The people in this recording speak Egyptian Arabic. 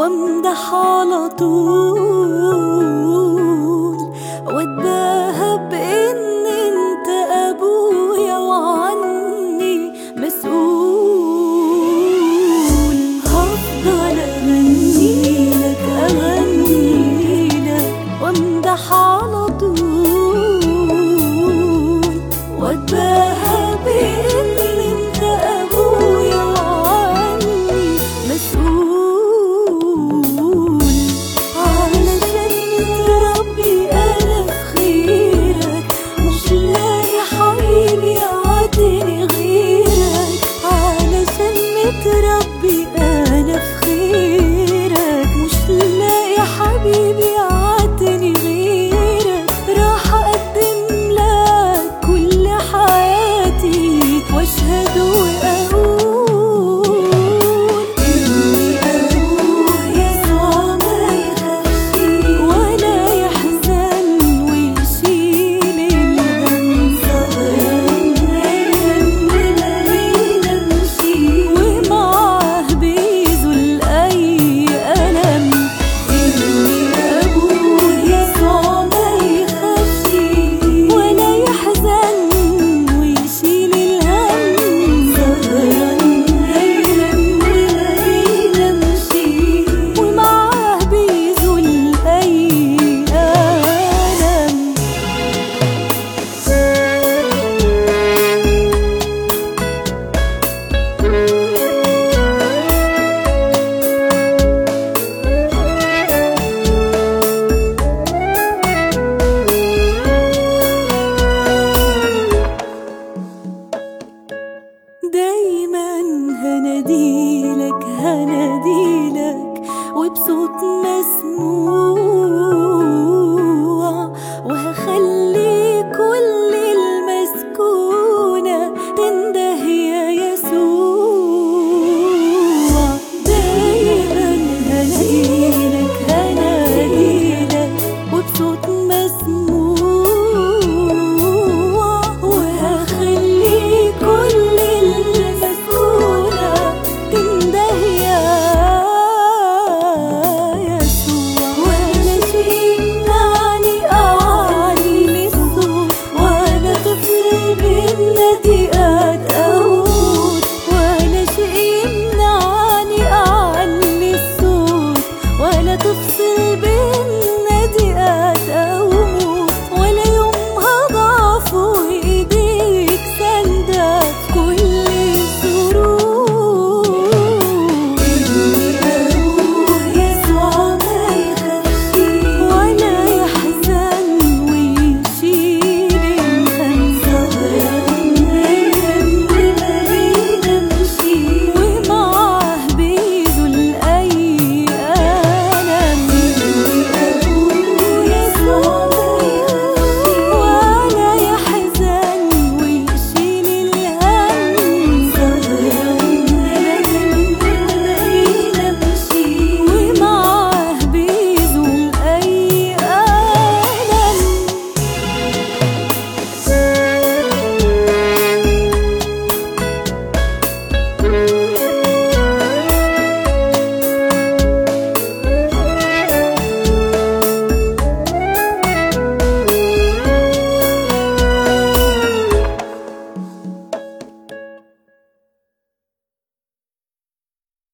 وامدح على طول واتباهى بان انت ابويا وعني مسؤول هفضل اغني لك اغني لك وامدح على طول واتباهى بان انت ابويا وعني مسؤول علشان متربي انا في خيرك مش لاقي حبيبي يعدني غيرك علشان متربي انا في خيرك مش لاقي حبيبي يعدني غيرك راح اقدم لك كل حياتي واشهد واقول اني ابويا يسوع ما يخافش ولا يحزن ويشيل الهم صبرا ليلا نمشي ومعاه بيزول اي الم اني ابويا يسوع ما يخافش ولا يحزن ويشيل الهم صبرا ليلا وليلا نمشي ومعاه بيزول اي الم دايما هناديلك هناديلك وبصوت مسموع